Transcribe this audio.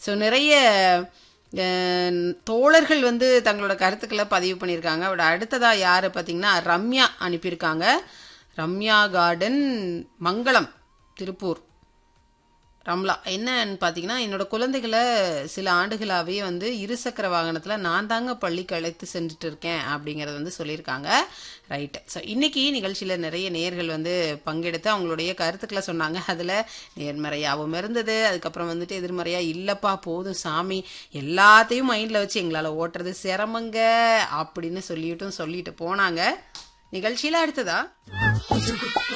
so நிறைய அஹ், தோழர்கள் வந்து தங்களோட கருத்துக்களை பதிவு பண்ணியிருக்காங்க அவட அடுத்ததா யாரு பார்த்தீங்கன்னா ரம்யா அனுப்பியிருக்காங்க ரம்யா கார்டன் மங்களம் திருப்பூர் ரம்லா என்னன்னு பார்த்தீங்கன்னா என்னோட குழந்தைகளை சில ஆண்டுகளாகவே வந்து இருசக்கர வாகனத்தில் நான் தாங்க பள்ளிக்கு அழைத்து சென்றுட்டு இருக்கேன் அப்படிங்கிறத வந்து சொல்லியிருக்காங்க ரைட்டு ஸோ இன்னைக்கு நிகழ்ச்சியில் நிறைய நேர்கள் வந்து பங்கெடுத்து அவங்களுடைய கருத்துக்களை சொன்னாங்க அதில் நேர்மறையாகவும் இருந்தது அதுக்கப்புறம் வந்துட்டு எதிர்மறையாக இல்லைப்பா போதும் சாமி எல்லாத்தையும் மைண்டில் வச்சு எங்களால் ஓட்டுறது சிரமங்க அப்படின்னு சொல்லிட்டும் சொல்லிட்டு போனாங்க நிகழ்ச்சியில் அடுத்ததா